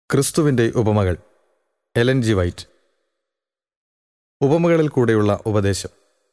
ക്രിസ്തുവിൻ്റെ ഉപമകൾ Ellen G white ഉപമകളിൽ കൂടെയുള്ള ഉപദേശം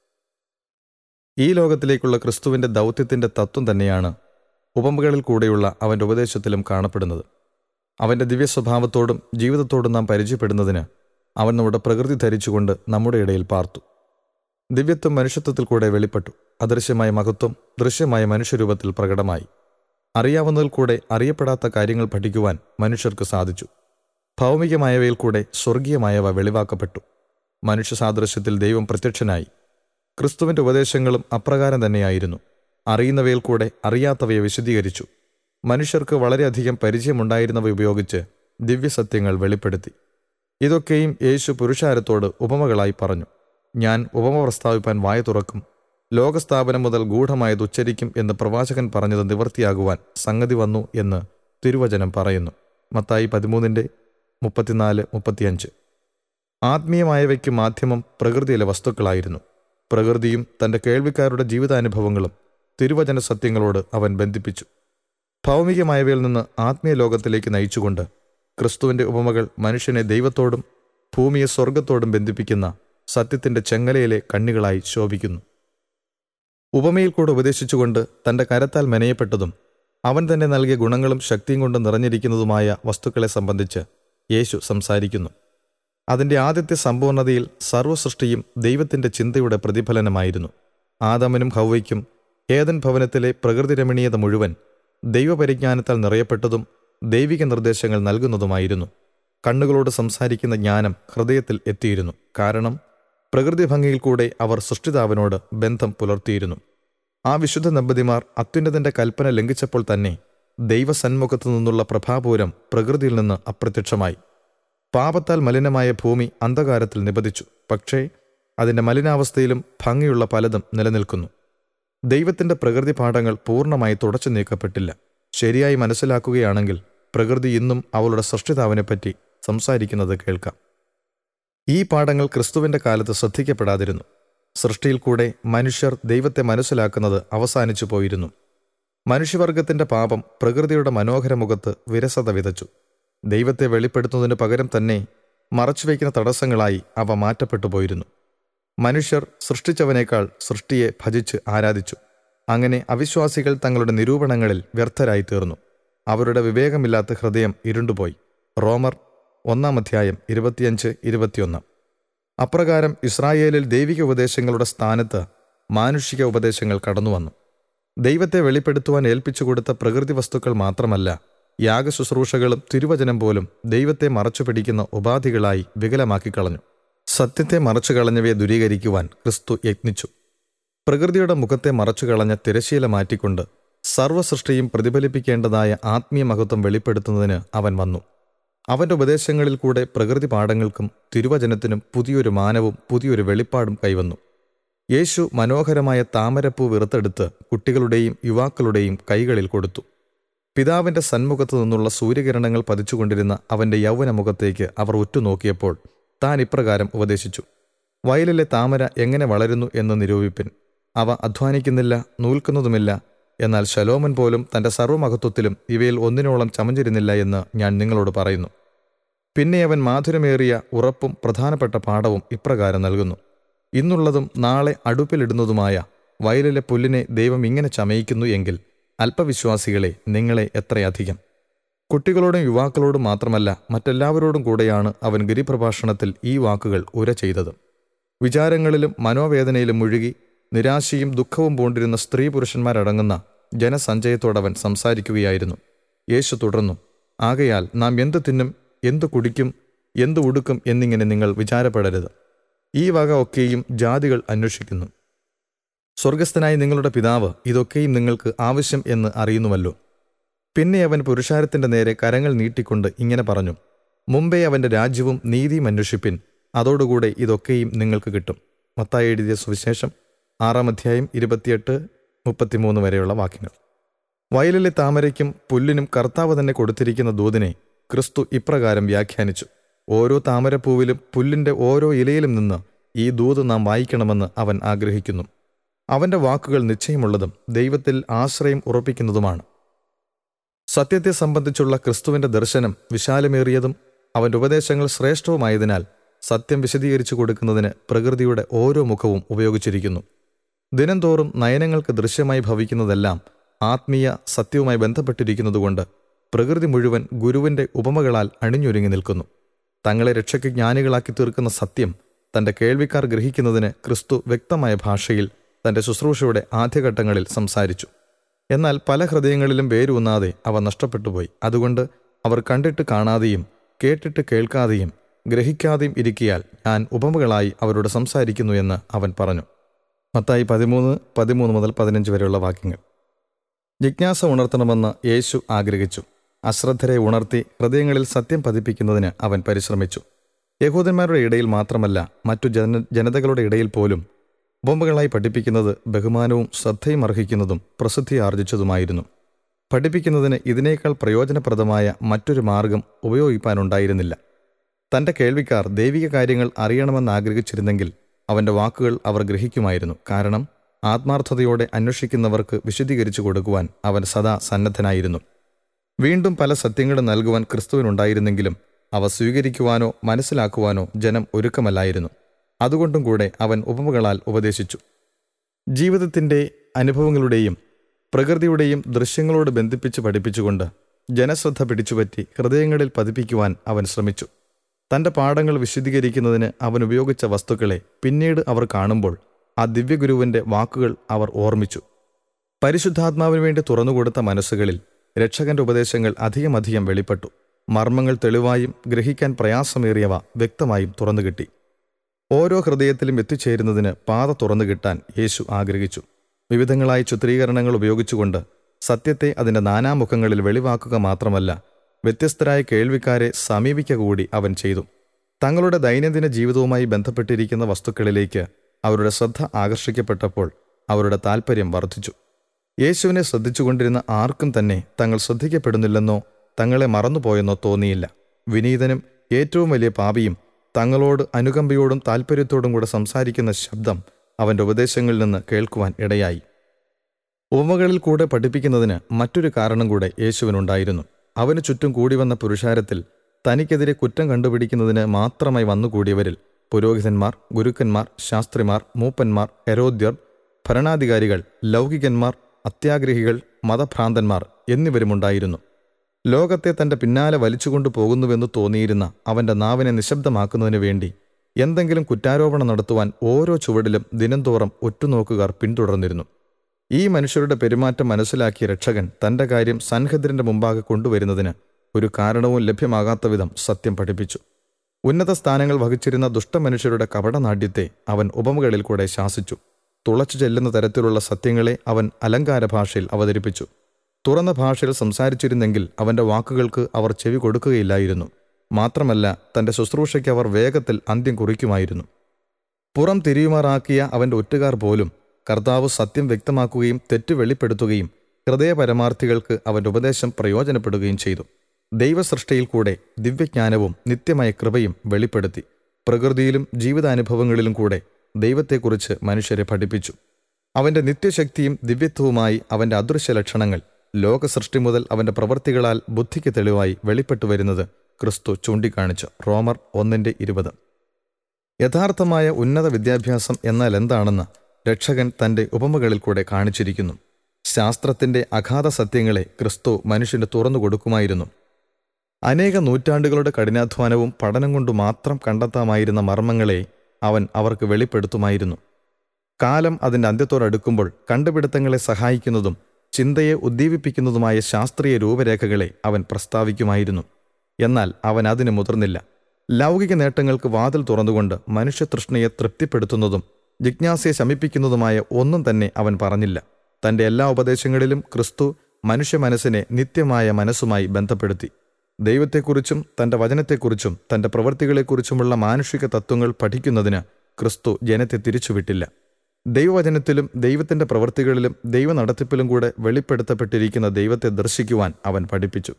ഈ ലോകത്തിലേക്കുള്ള ക്രിസ്തുവിൻ്റെ ദൗത്യത്തിൻ്റെ തത്വം തന്നെയാണ് ഉപമകളിൽ കൂടെയുള്ള അവൻ്റെ ഉപദേശത്തിലും കാണപ്പെടുന്നത് അവൻ്റെ ദിവ്യ സ്വഭാവത്തോടും ജീവിതത്തോടും നാം പരിചയപ്പെടുന്നതിന് അവൻ നമ്മുടെ പ്രകൃതി ധരിച്ചുകൊണ്ട് നമ്മുടെ ഇടയിൽ പാർത്തു ദിവ്യത്വം മനുഷ്യത്വത്തിൽ കൂടെ വെളിപ്പെട്ടു അദൃശ്യമായ മഹത്വം ദൃശ്യമായ മനുഷ്യരൂപത്തിൽ പ്രകടമായി അറിയാവുന്നതിൽ കൂടെ അറിയപ്പെടാത്ത കാര്യങ്ങൾ പഠിക്കുവാൻ മനുഷ്യർക്ക് സാധിച്ചു ഭൗമികമായവയിൽ കൂടെ സ്വർഗീയമായവ വെളിവാക്കപ്പെട്ടു മനുഷ്യ സാദൃശ്യത്തിൽ ദൈവം പ്രത്യക്ഷനായി ക്രിസ്തുവിൻ്റെ ഉപദേശങ്ങളും അപ്രകാരം തന്നെയായിരുന്നു അറിയുന്നവയിൽ കൂടെ അറിയാത്തവയെ വിശദീകരിച്ചു മനുഷ്യർക്ക് വളരെയധികം പരിചയമുണ്ടായിരുന്നവ ഉപയോഗിച്ച് ദിവ്യസത്യങ്ങൾ വെളിപ്പെടുത്തി ഇതൊക്കെയും യേശു പുരുഷാരത്തോട് ഉപമകളായി പറഞ്ഞു ഞാൻ ഉപമ പ്രസ്താവിപ്പാൻ വായ തുറക്കും ലോകസ്ഥാപനം മുതൽ ഗൂഢമായത് ഉച്ചരിക്കും എന്ന് പ്രവാചകൻ പറഞ്ഞത് നിവൃത്തിയാകുവാൻ സംഗതി വന്നു എന്ന് തിരുവചനം പറയുന്നു മത്തായി പതിമൂന്നിൻ്റെ മുപ്പത്തിനാല് മുപ്പത്തിയഞ്ച് ആത്മീയമായവയ്ക്ക് മാധ്യമം പ്രകൃതിയിലെ വസ്തുക്കളായിരുന്നു പ്രകൃതിയും തൻ്റെ കേൾവിക്കാരുടെ ജീവിതാനുഭവങ്ങളും തിരുവചന സത്യങ്ങളോട് അവൻ ബന്ധിപ്പിച്ചു ഭൗമികമായവയിൽ നിന്ന് ആത്മീയ ലോകത്തിലേക്ക് നയിച്ചുകൊണ്ട് ക്രിസ്തുവിൻ്റെ ഉപമകൾ മനുഷ്യനെ ദൈവത്തോടും ഭൂമിയെ സ്വർഗത്തോടും ബന്ധിപ്പിക്കുന്ന സത്യത്തിൻ്റെ ചെങ്ങലയിലെ കണ്ണികളായി ശോഭിക്കുന്നു ഉപമയിൽ കൂടെ ഉപദേശിച്ചുകൊണ്ട് തൻ്റെ കരത്താൽ മെനയപ്പെട്ടതും അവൻ തന്നെ നൽകിയ ഗുണങ്ങളും ശക്തിയും കൊണ്ട് നിറഞ്ഞിരിക്കുന്നതുമായ വസ്തുക്കളെ സംബന്ധിച്ച് യേശു സംസാരിക്കുന്നു അതിൻ്റെ ആദ്യത്തെ സമ്പൂർണതയിൽ സർവ്വസൃഷ്ടിയും ദൈവത്തിൻ്റെ ചിന്തയുടെ പ്രതിഫലനമായിരുന്നു ആദമനും ഹൗവയ്ക്കും ഏതൻ ഭവനത്തിലെ പ്രകൃതി രമണീയത മുഴുവൻ ദൈവപരിജ്ഞാനത്താൽ നിറയപ്പെട്ടതും ദൈവിക നിർദ്ദേശങ്ങൾ നൽകുന്നതുമായിരുന്നു കണ്ണുകളോട് സംസാരിക്കുന്ന ജ്ഞാനം ഹൃദയത്തിൽ എത്തിയിരുന്നു കാരണം പ്രകൃതി ഭംഗിയിൽ കൂടെ അവർ സൃഷ്ടിതാവിനോട് ബന്ധം പുലർത്തിയിരുന്നു ആ വിശുദ്ധ ദമ്പതിമാർ അത്യുന്നതന്റെ കൽപ്പന ലംഘിച്ചപ്പോൾ തന്നെ ദൈവസന്മുഖത്തു നിന്നുള്ള പ്രഭാപൂരം പ്രകൃതിയിൽ നിന്ന് അപ്രത്യക്ഷമായി പാപത്താൽ മലിനമായ ഭൂമി അന്ധകാരത്തിൽ നിബദിച്ചു പക്ഷേ അതിൻ്റെ മലിനാവസ്ഥയിലും ഭംഗിയുള്ള പലതും നിലനിൽക്കുന്നു ദൈവത്തിൻ്റെ പ്രകൃതി പാഠങ്ങൾ പൂർണ്ണമായി തുടച്ചു നീക്കപ്പെട്ടില്ല ശരിയായി മനസ്സിലാക്കുകയാണെങ്കിൽ പ്രകൃതി ഇന്നും അവളുടെ സൃഷ്ടിതാവിനെപ്പറ്റി സംസാരിക്കുന്നത് കേൾക്കാം ഈ പാഠങ്ങൾ ക്രിസ്തുവിൻ്റെ കാലത്ത് ശ്രദ്ധിക്കപ്പെടാതിരുന്നു സൃഷ്ടിയിൽ കൂടെ മനുഷ്യർ ദൈവത്തെ മനസ്സിലാക്കുന്നത് അവസാനിച്ചു പോയിരുന്നു മനുഷ്യവർഗത്തിൻ്റെ പാപം പ്രകൃതിയുടെ മനോഹര മുഖത്ത് വിരസത വിതച്ചു ദൈവത്തെ വെളിപ്പെടുത്തുന്നതിന് പകരം തന്നെ മറച്ചുവെക്കുന്ന തടസ്സങ്ങളായി അവ മാറ്റപ്പെട്ടു പോയിരുന്നു മനുഷ്യർ സൃഷ്ടിച്ചവനേക്കാൾ സൃഷ്ടിയെ ഭജിച്ച് ആരാധിച്ചു അങ്ങനെ അവിശ്വാസികൾ തങ്ങളുടെ നിരൂപണങ്ങളിൽ വ്യർത്ഥരായി തീർന്നു അവരുടെ വിവേകമില്ലാത്ത ഹൃദയം ഇരുണ്ടുപോയി റോമർ ഒന്നാം അധ്യായം ഇരുപത്തിയഞ്ച് ഇരുപത്തിയൊന്ന് അപ്രകാരം ഇസ്രായേലിൽ ദൈവിക ഉപദേശങ്ങളുടെ സ്ഥാനത്ത് മാനുഷിക ഉപദേശങ്ങൾ കടന്നുവന്നു ദൈവത്തെ വെളിപ്പെടുത്തുവാൻ ഏൽപ്പിച്ചു കൊടുത്ത പ്രകൃതി വസ്തുക്കൾ മാത്രമല്ല യാഗശുശ്രൂഷകളും തിരുവചനം പോലും ദൈവത്തെ മറച്ചു പിടിക്കുന്ന ഉപാധികളായി വികലമാക്കിക്കളഞ്ഞു സത്യത്തെ മറച്ചു കളഞ്ഞവയെ ദുരീകരിക്കുവാൻ ക്രിസ്തു യത്നിച്ചു പ്രകൃതിയുടെ മുഖത്തെ മറച്ചു കളഞ്ഞ തിരശീല മാറ്റിക്കൊണ്ട് സർവ്വസൃഷ്ടിയും പ്രതിഫലിപ്പിക്കേണ്ടതായ ആത്മീയ മഹത്വം വെളിപ്പെടുത്തുന്നതിന് അവൻ വന്നു അവൻ്റെ ഉപദേശങ്ങളിൽ കൂടെ പ്രകൃതി പാഠങ്ങൾക്കും തിരുവചനത്തിനും പുതിയൊരു മാനവും പുതിയൊരു വെളിപ്പാടും കൈവന്നു യേശു മനോഹരമായ താമരപ്പൂ വിറുത്തെടുത്ത് കുട്ടികളുടെയും യുവാക്കളുടെയും കൈകളിൽ കൊടുത്തു പിതാവിൻ്റെ സന്മുഖത്തു നിന്നുള്ള സൂര്യകിരണങ്ങൾ പതിച്ചുകൊണ്ടിരുന്ന അവൻ്റെ യൗവന മുഖത്തേക്ക് അവർ ഉറ്റുനോക്കിയപ്പോൾ താൻ ഇപ്രകാരം ഉപദേശിച്ചു വയലിലെ താമര എങ്ങനെ വളരുന്നു എന്ന് നിരൂപിപ്പിൻ അവ അധ്വാനിക്കുന്നില്ല നൂൽക്കുന്നതുമില്ല എന്നാൽ ശലോമൻ പോലും തൻ്റെ സർവ്വമഹത്വത്തിലും ഇവയിൽ ഒന്നിനോളം ചമഞ്ഞിരുന്നില്ല എന്ന് ഞാൻ നിങ്ങളോട് പറയുന്നു പിന്നെ അവൻ മാധുരമേറിയ ഉറപ്പും പ്രധാനപ്പെട്ട പാഠവും ഇപ്രകാരം നൽകുന്നു ഇന്നുള്ളതും നാളെ അടുപ്പിലിടുന്നതുമായ വയലിലെ പുല്ലിനെ ദൈവം ഇങ്ങനെ ചമയിക്കുന്നു എങ്കിൽ അല്പവിശ്വാസികളെ നിങ്ങളെ എത്രയധികം കുട്ടികളോടും യുവാക്കളോടും മാത്രമല്ല മറ്റെല്ലാവരോടും കൂടെയാണ് അവൻ ഗിരിപ്രഭാഷണത്തിൽ ഈ വാക്കുകൾ ഉര ചെയ്തത് വിചാരങ്ങളിലും മനോവേദനയിലും മുഴുകി നിരാശയും ദുഃഖവും പൂണ്ടിരുന്ന സ്ത്രീ പുരുഷന്മാരടങ്ങുന്ന ജനസഞ്ചയത്തോടവൻ സംസാരിക്കുകയായിരുന്നു യേശു തുടർന്നു ആകയാൽ നാം എന്തു തിന്നും എന്തു കുടിക്കും എന്തു ഉടുക്കും എന്നിങ്ങനെ നിങ്ങൾ വിചാരപ്പെടരുത് ഈ വക ഒക്കെയും ജാതികൾ അന്വേഷിക്കുന്നു സ്വർഗസ്ഥനായ നിങ്ങളുടെ പിതാവ് ഇതൊക്കെയും നിങ്ങൾക്ക് ആവശ്യം എന്ന് അറിയുന്നുവല്ലോ പിന്നെ അവൻ പുരുഷാരത്തിന്റെ നേരെ കരങ്ങൾ നീട്ടിക്കൊണ്ട് ഇങ്ങനെ പറഞ്ഞു മുമ്പേ അവന്റെ രാജ്യവും നീതിയും അന്വേഷിപ്പിൻ അതോടുകൂടെ ഇതൊക്കെയും നിങ്ങൾക്ക് കിട്ടും മത്തായി എഴുതിയ സുവിശേഷം ആറാം അധ്യായം ഇരുപത്തിയെട്ട് മുപ്പത്തിമൂന്ന് വരെയുള്ള വാക്യങ്ങൾ വയലിലെ താമരയ്ക്കും പുല്ലിനും കർത്താവ് തന്നെ കൊടുത്തിരിക്കുന്ന ദൂതിനെ ക്രിസ്തു ഇപ്രകാരം വ്യാഖ്യാനിച്ചു ഓരോ താമരപ്പൂവിലും പുല്ലിൻ്റെ ഓരോ ഇലയിലും നിന്ന് ഈ ദൂത് നാം വായിക്കണമെന്ന് അവൻ ആഗ്രഹിക്കുന്നു അവൻ്റെ വാക്കുകൾ നിശ്ചയമുള്ളതും ദൈവത്തിൽ ആശ്രയം ഉറപ്പിക്കുന്നതുമാണ് സത്യത്തെ സംബന്ധിച്ചുള്ള ക്രിസ്തുവിന്റെ ദർശനം വിശാലമേറിയതും അവന്റെ ഉപദേശങ്ങൾ ശ്രേഷ്ഠവുമായതിനാൽ സത്യം വിശദീകരിച്ചു കൊടുക്കുന്നതിന് പ്രകൃതിയുടെ ഓരോ മുഖവും ഉപയോഗിച്ചിരിക്കുന്നു ദിനംതോറും നയനങ്ങൾക്ക് ദൃശ്യമായി ഭവിക്കുന്നതെല്ലാം ആത്മീയ സത്യവുമായി ബന്ധപ്പെട്ടിരിക്കുന്നതുകൊണ്ട് പ്രകൃതി മുഴുവൻ ഗുരുവിന്റെ ഉപമകളാൽ അണിഞ്ഞൊരുങ്ങി നിൽക്കുന്നു തങ്ങളെ രക്ഷയ്ക്ക് ജ്ഞാനികളാക്കി തീർക്കുന്ന സത്യം തന്റെ കേൾവിക്കാർ ഗ്രഹിക്കുന്നതിന് ക്രിസ്തു വ്യക്തമായ ഭാഷയിൽ തന്റെ ശുശ്രൂഷയുടെ ആദ്യഘട്ടങ്ങളിൽ സംസാരിച്ചു എന്നാൽ പല ഹൃദയങ്ങളിലും വേരൂന്നാതെ അവ നഷ്ടപ്പെട്ടുപോയി അതുകൊണ്ട് അവർ കണ്ടിട്ട് കാണാതെയും കേട്ടിട്ട് കേൾക്കാതെയും ഗ്രഹിക്കാതെയും ഇരിക്കിയാൽ ഞാൻ ഉപമകളായി അവരോട് സംസാരിക്കുന്നു എന്ന് അവൻ പറഞ്ഞു മത്തായി പതിമൂന്ന് പതിമൂന്ന് മുതൽ പതിനഞ്ച് വരെയുള്ള വാക്യങ്ങൾ ജിജ്ഞാസ ഉണർത്തണമെന്ന് യേശു ആഗ്രഹിച്ചു അശ്രദ്ധരെ ഉണർത്തി ഹൃദയങ്ങളിൽ സത്യം പതിപ്പിക്കുന്നതിന് അവൻ പരിശ്രമിച്ചു യഹൂദന്മാരുടെ ഇടയിൽ മാത്രമല്ല മറ്റു ജന ജനതകളുടെ ഇടയിൽ പോലും ബോംബുകളായി പഠിപ്പിക്കുന്നത് ബഹുമാനവും ശ്രദ്ധയും അർഹിക്കുന്നതും പ്രസിദ്ധി ആർജിച്ചതുമായിരുന്നു പഠിപ്പിക്കുന്നതിന് ഇതിനേക്കാൾ പ്രയോജനപ്രദമായ മറ്റൊരു മാർഗം ഉപയോഗിപ്പാനുണ്ടായിരുന്നില്ല തന്റെ കേൾവിക്കാർ ദൈവിക കാര്യങ്ങൾ അറിയണമെന്ന് ആഗ്രഹിച്ചിരുന്നെങ്കിൽ അവന്റെ വാക്കുകൾ അവർ ഗ്രഹിക്കുമായിരുന്നു കാരണം ആത്മാർത്ഥതയോടെ അന്വേഷിക്കുന്നവർക്ക് വിശദീകരിച്ചു കൊടുക്കുവാൻ അവൻ സദാ സന്നദ്ധനായിരുന്നു വീണ്ടും പല സത്യങ്ങളും നൽകുവാൻ ക്രിസ്തുവിനുണ്ടായിരുന്നെങ്കിലും അവ സ്വീകരിക്കുവാനോ മനസ്സിലാക്കുവാനോ ജനം ഒരുക്കമല്ലായിരുന്നു അതുകൊണ്ടും കൂടെ അവൻ ഉപമകളാൽ ഉപദേശിച്ചു ജീവിതത്തിൻ്റെ അനുഭവങ്ങളുടെയും പ്രകൃതിയുടെയും ദൃശ്യങ്ങളോട് ബന്ധിപ്പിച്ച് പഠിപ്പിച്ചുകൊണ്ട് ജനശ്രദ്ധ പിടിച്ചുപറ്റി ഹൃദയങ്ങളിൽ പതിപ്പിക്കുവാൻ അവൻ ശ്രമിച്ചു തന്റെ പാഠങ്ങൾ വിശദീകരിക്കുന്നതിന് അവൻ ഉപയോഗിച്ച വസ്തുക്കളെ പിന്നീട് അവർ കാണുമ്പോൾ ആ ദിവ്യഗുരുവിന്റെ വാക്കുകൾ അവർ ഓർമ്മിച്ചു പരിശുദ്ധാത്മാവിന് വേണ്ടി തുറന്നുകൊടുത്ത മനസ്സുകളിൽ രക്ഷകന്റെ ഉപദേശങ്ങൾ അധികമധികം വെളിപ്പെട്ടു മർമ്മങ്ങൾ തെളിവായും ഗ്രഹിക്കാൻ പ്രയാസമേറിയവ വ്യക്തമായും തുറന്നുകിട്ടി ഓരോ ഹൃദയത്തിലും എത്തിച്ചേരുന്നതിന് പാത തുറന്നു കിട്ടാൻ യേശു ആഗ്രഹിച്ചു വിവിധങ്ങളായ ചിത്രീകരണങ്ങൾ ഉപയോഗിച്ചുകൊണ്ട് സത്യത്തെ അതിൻ്റെ നാനാമുഖങ്ങളിൽ വെളിവാക്കുക മാത്രമല്ല വ്യത്യസ്തരായ കേൾവിക്കാരെ സമീപിക്കുക കൂടി അവൻ ചെയ്തു തങ്ങളുടെ ദൈനംദിന ജീവിതവുമായി ബന്ധപ്പെട്ടിരിക്കുന്ന വസ്തുക്കളിലേക്ക് അവരുടെ ശ്രദ്ധ ആകർഷിക്കപ്പെട്ടപ്പോൾ അവരുടെ താൽപ്പര്യം വർദ്ധിച്ചു യേശുവിനെ ശ്രദ്ധിച്ചുകൊണ്ടിരുന്ന ആർക്കും തന്നെ തങ്ങൾ ശ്രദ്ധിക്കപ്പെടുന്നില്ലെന്നോ തങ്ങളെ മറന്നുപോയെന്നോ തോന്നിയില്ല വിനീതനും ഏറ്റവും വലിയ പാപിയും തങ്ങളോട് അനുകമ്പയോടും താൽപ്പര്യത്തോടും കൂടെ സംസാരിക്കുന്ന ശബ്ദം അവന്റെ ഉപദേശങ്ങളിൽ നിന്ന് കേൾക്കുവാൻ ഇടയായി ഉപമകളിൽ കൂടെ പഠിപ്പിക്കുന്നതിന് മറ്റൊരു കാരണം കൂടെ യേശുവിനുണ്ടായിരുന്നു അവന് ചുറ്റും കൂടി വന്ന പുരുഷാരത്തിൽ തനിക്കെതിരെ കുറ്റം കണ്ടുപിടിക്കുന്നതിന് മാത്രമായി വന്നുകൂടിയവരിൽ പുരോഹിതന്മാർ ഗുരുക്കന്മാർ ശാസ്ത്രിമാർ മൂപ്പന്മാർ ഹെരോദ്യർ ഭരണാധികാരികൾ ലൗകികന്മാർ അത്യാഗ്രഹികൾ മതഭ്രാന്തന്മാർ എന്നിവരുമുണ്ടായിരുന്നു ലോകത്തെ തന്റെ പിന്നാലെ വലിച്ചുകൊണ്ടു പോകുന്നുവെന്ന് തോന്നിയിരുന്ന അവന്റെ നാവിനെ നിശബ്ദമാക്കുന്നതിനു വേണ്ടി എന്തെങ്കിലും കുറ്റാരോപണം നടത്തുവാൻ ഓരോ ചുവടിലും ദിനംതോറും ഒറ്റുനോക്കുകാർ പിന്തുടർന്നിരുന്നു ഈ മനുഷ്യരുടെ പെരുമാറ്റം മനസ്സിലാക്കിയ രക്ഷകൻ തന്റെ കാര്യം സൻഹദ്രന്റെ മുമ്പാകെ കൊണ്ടുവരുന്നതിന് ഒരു കാരണവും ലഭ്യമാകാത്ത വിധം സത്യം പഠിപ്പിച്ചു ഉന്നത സ്ഥാനങ്ങൾ വഹിച്ചിരുന്ന ദുഷ്ടമനുഷ്യരുടെ കപടനാട്യത്തെ അവൻ ഉപമകളിൽ കൂടെ ശാസിച്ചു തുളച്ചു ചെല്ലുന്ന തരത്തിലുള്ള സത്യങ്ങളെ അവൻ അലങ്കാര ഭാഷയിൽ അവതരിപ്പിച്ചു തുറന്ന ഭാഷയിൽ സംസാരിച്ചിരുന്നെങ്കിൽ അവന്റെ വാക്കുകൾക്ക് അവർ ചെവി കൊടുക്കുകയില്ലായിരുന്നു മാത്രമല്ല തന്റെ ശുശ്രൂഷയ്ക്ക് അവർ വേഗത്തിൽ അന്ത്യം കുറിക്കുമായിരുന്നു പുറം തിരിയുമാറാക്കിയ അവന്റെ ഒറ്റുകാർ പോലും കർത്താവ് സത്യം വ്യക്തമാക്കുകയും തെറ്റ് വെളിപ്പെടുത്തുകയും ഹൃദയപരമാർത്ഥികൾക്ക് അവന്റെ ഉപദേശം പ്രയോജനപ്പെടുകയും ചെയ്തു ദൈവസൃഷ്ടിയിൽ കൂടെ ദിവ്യജ്ഞാനവും നിത്യമായ കൃപയും വെളിപ്പെടുത്തി പ്രകൃതിയിലും ജീവിതാനുഭവങ്ങളിലും കൂടെ ദൈവത്തെക്കുറിച്ച് മനുഷ്യരെ പഠിപ്പിച്ചു അവന്റെ നിത്യശക്തിയും ദിവ്യത്വവുമായി അവന്റെ അദൃശ്യ ലക്ഷണങ്ങൾ ലോകസൃഷ്ടി മുതൽ അവന്റെ പ്രവൃത്തികളാൽ ബുദ്ധിക്ക് തെളിവായി വെളിപ്പെട്ടു വരുന്നത് ക്രിസ്തു ചൂണ്ടിക്കാണിച്ചു റോമർ ഒന്നിന്റെ ഇരുപത് യഥാർത്ഥമായ ഉന്നത വിദ്യാഭ്യാസം എന്നാൽ എന്താണെന്ന് രക്ഷകൻ തന്റെ ഉപമകളിൽ കൂടെ കാണിച്ചിരിക്കുന്നു ശാസ്ത്രത്തിന്റെ അഗാധ സത്യങ്ങളെ ക്രിസ്തു മനുഷ്യന് തുറന്നു കൊടുക്കുമായിരുന്നു അനേക നൂറ്റാണ്ടുകളുടെ കഠിനാധ്വാനവും പഠനം കൊണ്ട് മാത്രം കണ്ടെത്താമായിരുന്ന മർമ്മങ്ങളെ അവൻ അവർക്ക് വെളിപ്പെടുത്തുമായിരുന്നു കാലം അതിൻ്റെ അന്ത്യത്തോടടുക്കുമ്പോൾ കണ്ടുപിടുത്തങ്ങളെ സഹായിക്കുന്നതും ചിന്തയെ ഉദ്ദീപിപ്പിക്കുന്നതുമായ ശാസ്ത്രീയ രൂപരേഖകളെ അവൻ പ്രസ്താവിക്കുമായിരുന്നു എന്നാൽ അവൻ അതിന് മുതിർന്നില്ല ലൗകിക നേട്ടങ്ങൾക്ക് വാതിൽ തുറന്നുകൊണ്ട് മനുഷ്യതൃഷ്ണയെ തൃപ്തിപ്പെടുത്തുന്നതും ജിജ്ഞാസയെ ശമിപ്പിക്കുന്നതുമായ ഒന്നും തന്നെ അവൻ പറഞ്ഞില്ല തന്റെ എല്ലാ ഉപദേശങ്ങളിലും ക്രിസ്തു മനുഷ്യ മനസ്സിനെ നിത്യമായ മനസ്സുമായി ബന്ധപ്പെടുത്തി ദൈവത്തെക്കുറിച്ചും തന്റെ വചനത്തെക്കുറിച്ചും തന്റെ പ്രവൃത്തികളെക്കുറിച്ചുമുള്ള മാനുഷിക തത്വങ്ങൾ പഠിക്കുന്നതിന് ക്രിസ്തു ജനത്തെ തിരിച്ചുവിട്ടില്ല ദൈവവചനത്തിലും ദൈവത്തിന്റെ പ്രവൃത്തികളിലും ദൈവ നടത്തിപ്പിലും കൂടെ വെളിപ്പെടുത്തപ്പെട്ടിരിക്കുന്ന ദൈവത്തെ ദർശിക്കുവാൻ അവൻ പഠിപ്പിച്ചു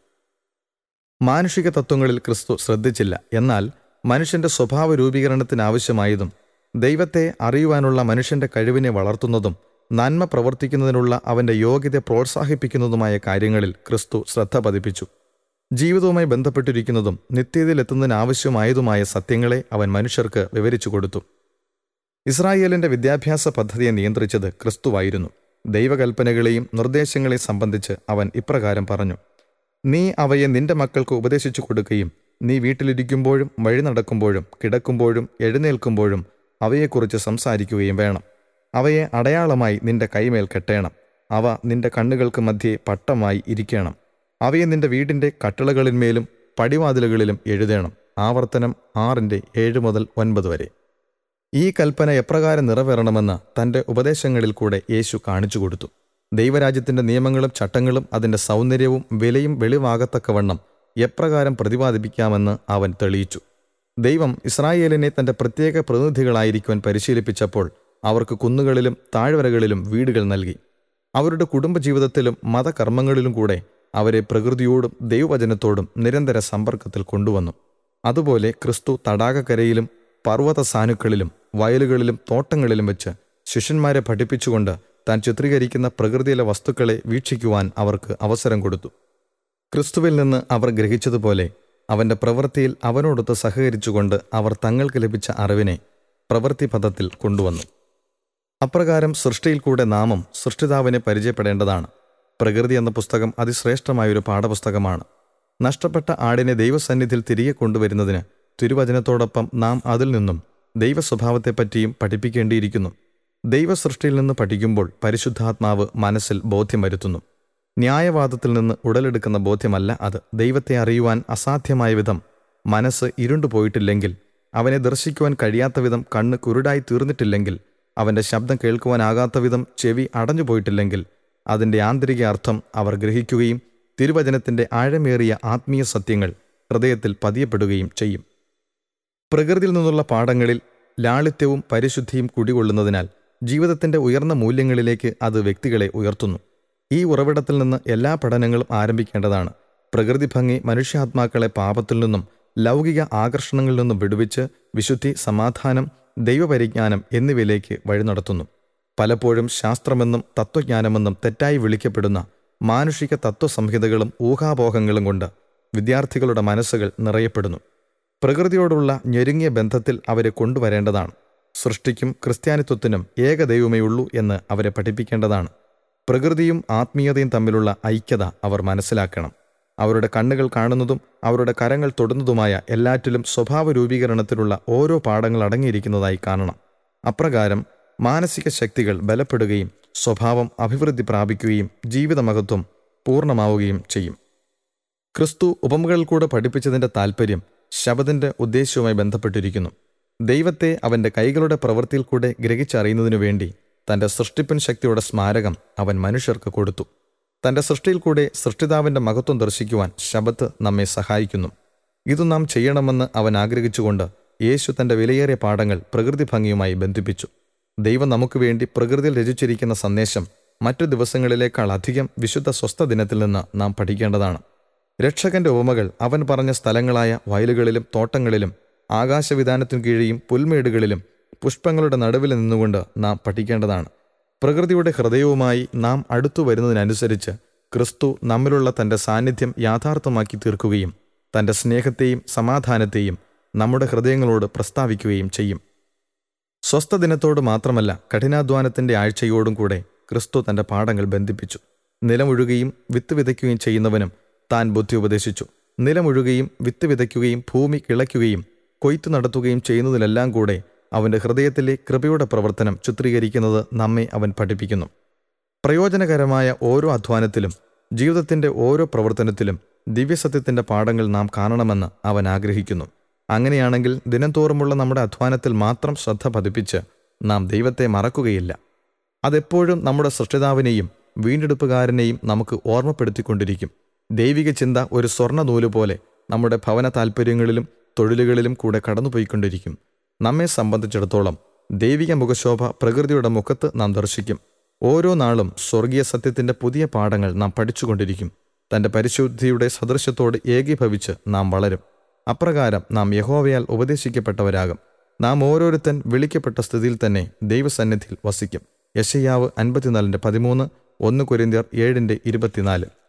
മാനുഷിക തത്വങ്ങളിൽ ക്രിസ്തു ശ്രദ്ധിച്ചില്ല എന്നാൽ മനുഷ്യന്റെ സ്വഭാവ രൂപീകരണത്തിനാവശ്യമായതും ദൈവത്തെ അറിയുവാനുള്ള മനുഷ്യന്റെ കഴിവിനെ വളർത്തുന്നതും നന്മ പ്രവർത്തിക്കുന്നതിനുള്ള അവന്റെ യോഗ്യത പ്രോത്സാഹിപ്പിക്കുന്നതുമായ കാര്യങ്ങളിൽ ക്രിസ്തു ശ്രദ്ധ പതിപ്പിച്ചു ജീവിതവുമായി ബന്ധപ്പെട്ടിരിക്കുന്നതും നിത്യതയിലെത്തുന്നതിനാവശ്യമായതുമായ സത്യങ്ങളെ അവൻ മനുഷ്യർക്ക് വിവരിച്ചു കൊടുത്തു ഇസ്രായേലിന്റെ വിദ്യാഭ്യാസ പദ്ധതിയെ നിയന്ത്രിച്ചത് ക്രിസ്തുവായിരുന്നു ദൈവകൽപ്പനകളെയും നിർദ്ദേശങ്ങളെയും സംബന്ധിച്ച് അവൻ ഇപ്രകാരം പറഞ്ഞു നീ അവയെ നിന്റെ മക്കൾക്ക് ഉപദേശിച്ചു കൊടുക്കുകയും നീ വീട്ടിലിരിക്കുമ്പോഴും വഴി നടക്കുമ്പോഴും കിടക്കുമ്പോഴും എഴുന്നേൽക്കുമ്പോഴും അവയെക്കുറിച്ച് സംസാരിക്കുകയും വേണം അവയെ അടയാളമായി നിന്റെ കൈമേൽ കെട്ടേണം അവ നിന്റെ കണ്ണുകൾക്ക് മധ്യേ പട്ടമായി ഇരിക്കണം അവയെ നിന്റെ വീടിന്റെ കട്ടിളകളിന്മേലും പടിവാതിലുകളിലും എഴുതേണം ആവർത്തനം ആറിന്റെ ഏഴ് മുതൽ ഒൻപത് വരെ ഈ കൽപ്പന എപ്രകാരം നിറവേറണമെന്ന് തന്റെ ഉപദേശങ്ങളിൽ കൂടെ യേശു കാണിച്ചു കൊടുത്തു ദൈവരാജ്യത്തിന്റെ നിയമങ്ങളും ചട്ടങ്ങളും അതിന്റെ സൗന്ദര്യവും വിലയും വെളിവാകത്തക്കവണ്ണം എപ്രകാരം പ്രതിപാദിപ്പിക്കാമെന്ന് അവൻ തെളിയിച്ചു ദൈവം ഇസ്രായേലിനെ തന്റെ പ്രത്യേക പ്രതിനിധികളായിരിക്കുവാൻ പരിശീലിപ്പിച്ചപ്പോൾ അവർക്ക് കുന്നുകളിലും താഴ്വരകളിലും വീടുകൾ നൽകി അവരുടെ കുടുംബജീവിതത്തിലും മതകർമ്മങ്ങളിലും കൂടെ അവരെ പ്രകൃതിയോടും ദൈവവചനത്തോടും നിരന്തര സമ്പർക്കത്തിൽ കൊണ്ടുവന്നു അതുപോലെ ക്രിസ്തു തടാകക്കരയിലും പർവ്വത സാനുക്കളിലും വയലുകളിലും തോട്ടങ്ങളിലും വെച്ച് ശിഷ്യന്മാരെ പഠിപ്പിച്ചുകൊണ്ട് താൻ ചിത്രീകരിക്കുന്ന പ്രകൃതിയിലെ വസ്തുക്കളെ വീക്ഷിക്കുവാൻ അവർക്ക് അവസരം കൊടുത്തു ക്രിസ്തുവിൽ നിന്ന് അവർ ഗ്രഹിച്ചതുപോലെ അവന്റെ പ്രവൃത്തിയിൽ അവനോടൊത്ത് സഹകരിച്ചുകൊണ്ട് അവർ തങ്ങൾക്ക് ലഭിച്ച അറിവിനെ പ്രവൃത്തിപഥത്തിൽ കൊണ്ടുവന്നു അപ്രകാരം സൃഷ്ടിയിൽ കൂടെ നാമം സൃഷ്ടിതാവിനെ പരിചയപ്പെടേണ്ടതാണ് പ്രകൃതി എന്ന പുസ്തകം അതിശ്രേഷ്ഠമായൊരു പാഠപുസ്തകമാണ് നഷ്ടപ്പെട്ട ആടിനെ ദൈവസന്നിധിയിൽ തിരികെ കൊണ്ടുവരുന്നതിന് തിരുവചനത്തോടൊപ്പം നാം അതിൽ നിന്നും ദൈവസ്വഭാവത്തെപ്പറ്റിയും പഠിപ്പിക്കേണ്ടിയിരിക്കുന്നു ദൈവസൃഷ്ടിയിൽ നിന്ന് പഠിക്കുമ്പോൾ പരിശുദ്ധാത്മാവ് മനസ്സിൽ ബോധ്യം വരുത്തുന്നു ന്യായവാദത്തിൽ നിന്ന് ഉടലെടുക്കുന്ന ബോധ്യമല്ല അത് ദൈവത്തെ അറിയുവാൻ അസാധ്യമായ വിധം മനസ്സ് ഇരുണ്ടുപോയിട്ടില്ലെങ്കിൽ അവനെ ദർശിക്കുവാൻ കഴിയാത്ത വിധം കണ്ണ് കുരുടായി തീർന്നിട്ടില്ലെങ്കിൽ അവന്റെ ശബ്ദം കേൾക്കുവാനാകാത്ത വിധം ചെവി അടഞ്ഞുപോയിട്ടില്ലെങ്കിൽ അതിന്റെ ആന്തരിക അർത്ഥം അവർ ഗ്രഹിക്കുകയും തിരുവചനത്തിന്റെ ആഴമേറിയ ആത്മീയ സത്യങ്ങൾ ഹൃദയത്തിൽ പതിയപ്പെടുകയും ചെയ്യും പ്രകൃതിയിൽ നിന്നുള്ള പാഠങ്ങളിൽ ലാളിത്യവും പരിശുദ്ധിയും കുടികൊള്ളുന്നതിനാൽ ജീവിതത്തിന്റെ ഉയർന്ന മൂല്യങ്ങളിലേക്ക് അത് വ്യക്തികളെ ഉയർത്തുന്നു ഈ ഉറവിടത്തിൽ നിന്ന് എല്ലാ പഠനങ്ങളും ആരംഭിക്കേണ്ടതാണ് പ്രകൃതി ഭംഗി മനുഷ്യാത്മാക്കളെ പാപത്തിൽ നിന്നും ലൗകിക ആകർഷണങ്ങളിൽ നിന്നും വിടുവിച്ച് വിശുദ്ധി സമാധാനം ദൈവപരിജ്ഞാനം എന്നിവയിലേക്ക് വഴി നടത്തുന്നു പലപ്പോഴും ശാസ്ത്രമെന്നും തത്വജ്ഞാനമെന്നും തെറ്റായി വിളിക്കപ്പെടുന്ന മാനുഷിക തത്വസംഹിതകളും ഊഹാപോഹങ്ങളും കൊണ്ട് വിദ്യാർത്ഥികളുടെ മനസ്സുകൾ നിറയപ്പെടുന്നു പ്രകൃതിയോടുള്ള ഞെരുങ്ങിയ ബന്ധത്തിൽ അവരെ കൊണ്ടുവരേണ്ടതാണ് സൃഷ്ടിക്കും ക്രിസ്ത്യാനിത്വത്തിനും ഏകദൈവമേ ഉള്ളൂ എന്ന് അവരെ പഠിപ്പിക്കേണ്ടതാണ് പ്രകൃതിയും ആത്മീയതയും തമ്മിലുള്ള ഐക്യത അവർ മനസ്സിലാക്കണം അവരുടെ കണ്ണുകൾ കാണുന്നതും അവരുടെ കരങ്ങൾ തൊടുന്നതുമായ എല്ലാറ്റിലും സ്വഭാവ രൂപീകരണത്തിലുള്ള ഓരോ പാഠങ്ങൾ അടങ്ങിയിരിക്കുന്നതായി കാണണം അപ്രകാരം മാനസിക ശക്തികൾ ബലപ്പെടുകയും സ്വഭാവം അഭിവൃദ്ധി പ്രാപിക്കുകയും ജീവിതമഹത്വം പൂർണ്ണമാവുകയും ചെയ്യും ക്രിസ്തു ഉപമകളിൽ കൂടെ പഠിപ്പിച്ചതിന്റെ താൽപ്പര്യം ശബദിന്റെ ഉദ്ദേശ്യവുമായി ബന്ധപ്പെട്ടിരിക്കുന്നു ദൈവത്തെ അവന്റെ കൈകളുടെ പ്രവൃത്തിയിൽ കൂടെ ഗ്രഹിച്ചറിയുന്നതിനു വേണ്ടി തന്റെ സൃഷ്ടിപ്പൻ ശക്തിയുടെ സ്മാരകം അവൻ മനുഷ്യർക്ക് കൊടുത്തു തന്റെ സൃഷ്ടിയിൽ കൂടെ സൃഷ്ടിതാവിന്റെ മഹത്വം ദർശിക്കുവാൻ ശബത്ത് നമ്മെ സഹായിക്കുന്നു ഇതു നാം ചെയ്യണമെന്ന് അവൻ ആഗ്രഹിച്ചുകൊണ്ട് യേശു തന്റെ വിലയേറിയ പാഠങ്ങൾ പ്രകൃതി ഭംഗിയുമായി ബന്ധിപ്പിച്ചു ദൈവം നമുക്ക് വേണ്ടി പ്രകൃതിയിൽ രചിച്ചിരിക്കുന്ന സന്ദേശം മറ്റു ദിവസങ്ങളിലേക്കാൾ അധികം വിശുദ്ധ സ്വസ്ഥ ദിനത്തിൽ നിന്ന് നാം പഠിക്കേണ്ടതാണ് രക്ഷകന്റെ ഉപമകൾ അവൻ പറഞ്ഞ സ്ഥലങ്ങളായ വയലുകളിലും തോട്ടങ്ങളിലും ആകാശവിധാനത്തിനു കീഴിയും പുൽമേടുകളിലും പുഷ്പങ്ങളുടെ നടുവിൽ നിന്നുകൊണ്ട് നാം പഠിക്കേണ്ടതാണ് പ്രകൃതിയുടെ ഹൃദയവുമായി നാം അടുത്തു വരുന്നതിനനുസരിച്ച് ക്രിസ്തു നമ്മിലുള്ള തന്റെ സാന്നിധ്യം യാഥാർത്ഥമാക്കി തീർക്കുകയും തന്റെ സ്നേഹത്തെയും സമാധാനത്തെയും നമ്മുടെ ഹൃദയങ്ങളോട് പ്രസ്താവിക്കുകയും ചെയ്യും സ്വസ്ഥ ദിനത്തോട് മാത്രമല്ല കഠിനാധ്വാനത്തിന്റെ ആഴ്ചയോടും കൂടെ ക്രിസ്തു തന്റെ പാഠങ്ങൾ ബന്ധിപ്പിച്ചു നിലമൊഴുകുകയും വിത്ത് വിതയ്ക്കുകയും ചെയ്യുന്നവനും താൻ ബുദ്ധി ഉപദേശിച്ചു നിലമൊഴുകുകയും വിത്ത് വിതയ്ക്കുകയും ഭൂമി കിളയ്ക്കുകയും കൊയ്ത്തു നടത്തുകയും ചെയ്യുന്നതിലെല്ലാം കൂടെ അവന്റെ ഹൃദയത്തിലെ കൃപയുടെ പ്രവർത്തനം ചിത്രീകരിക്കുന്നത് നമ്മെ അവൻ പഠിപ്പിക്കുന്നു പ്രയോജനകരമായ ഓരോ അധ്വാനത്തിലും ജീവിതത്തിന്റെ ഓരോ പ്രവർത്തനത്തിലും ദിവ്യസത്യത്തിന്റെ പാഠങ്ങൾ നാം കാണണമെന്ന് അവൻ ആഗ്രഹിക്കുന്നു അങ്ങനെയാണെങ്കിൽ ദിനംതോറുമുള്ള നമ്മുടെ അധ്വാനത്തിൽ മാത്രം ശ്രദ്ധ പതിപ്പിച്ച് നാം ദൈവത്തെ മറക്കുകയില്ല അതെപ്പോഴും നമ്മുടെ സൃഷ്ടിതാവിനെയും വീണ്ടെടുപ്പുകാരനെയും നമുക്ക് ഓർമ്മപ്പെടുത്തിക്കൊണ്ടിരിക്കും ദൈവിക ചിന്ത ഒരു സ്വർണ്ണ നൂല് പോലെ നമ്മുടെ ഭവന താൽപ്പര്യങ്ങളിലും തൊഴിലുകളിലും കൂടെ കടന്നുപോയിക്കൊണ്ടിരിക്കും നമ്മെ സംബന്ധിച്ചിടത്തോളം ദൈവിക മുഖശോഭ പ്രകൃതിയുടെ മുഖത്ത് നാം ദർശിക്കും ഓരോ നാളും സ്വർഗീയ സത്യത്തിന്റെ പുതിയ പാഠങ്ങൾ നാം പഠിച്ചുകൊണ്ടിരിക്കും തന്റെ പരിശുദ്ധിയുടെ സദൃശ്യത്തോട് ഏകീഭവിച്ച് നാം വളരും അപ്രകാരം നാം യഹോവയാൽ ഉപദേശിക്കപ്പെട്ടവരാകും നാം ഓരോരുത്തൻ വിളിക്കപ്പെട്ട സ്ഥിതിയിൽ തന്നെ ദൈവസന്നിധിയിൽ വസിക്കും യശയ്യാവ് അൻപത്തിനാലിൻ്റെ പതിമൂന്ന് ഒന്ന് കൊരിന്ത്യർ ഏഴിൻ്റെ ഇരുപത്തിനാല്